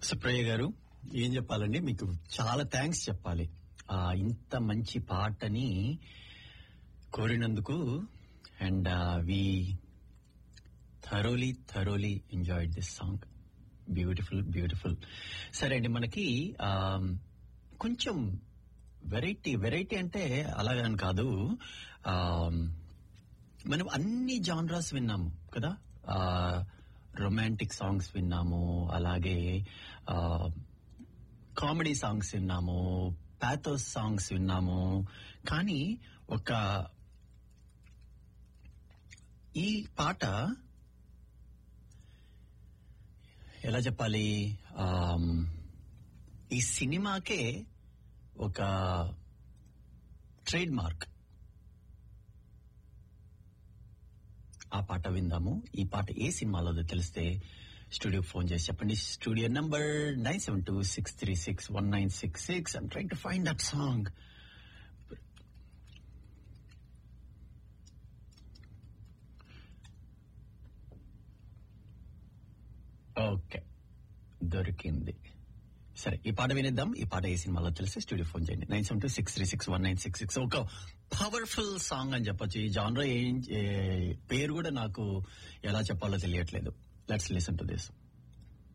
సుప్రయ్య గారు ఏం చెప్పాలండి మీకు చాలా థ్యాంక్స్ చెప్పాలి ఆ ఇంత మంచి పాటని కోరినందుకు and we thoroughly thoroughly enjoyed this song beautiful beautiful సరే అండి మనకి ఆ, కొంచెం వెరైటీ వెరైటీ అంటే అలాగని కాదు ఆ, మనం అన్ని జాన్రాస్ విన్నాము కదా రొమాంటిక్ సాంగ్స్ విన్నాము అలాగే కామెడీ సాంగ్స్ విన్నాము పాథోస్ సాంగ్స్ విన్నాము కానీ ఒక ఈ పాట ఎలా చెప్పాలి ఆమ్, ఈ సినిమాకే ఒక ట్రేడ్ మార్క్ ఆ పాట విందాము ఈ పాట ఏ సినిమాలో తెలిస్తే స్టూడియో ఫోన్ చేసి చెప్పండి studio number nine seven two six three six one nine six six I'm trying to find that song okay దొరికింది సరే ఈ పాట వినేద్దాం ఈ పాట ఏ సినిమాలో తెలిస్తే స్టూడియో ఫోన్ చేయండి nine seven two six three six one nine six six ఒక పవర్ఫుల్ సాంగ్ అని చెప్పొచ్చు ఈ జానర్ ఏం ఏ- పేరు కూడా నాకు ఎలా చెప్పాలో తెలియట్లేదు లెట్స్ లిసన్ టు దిస్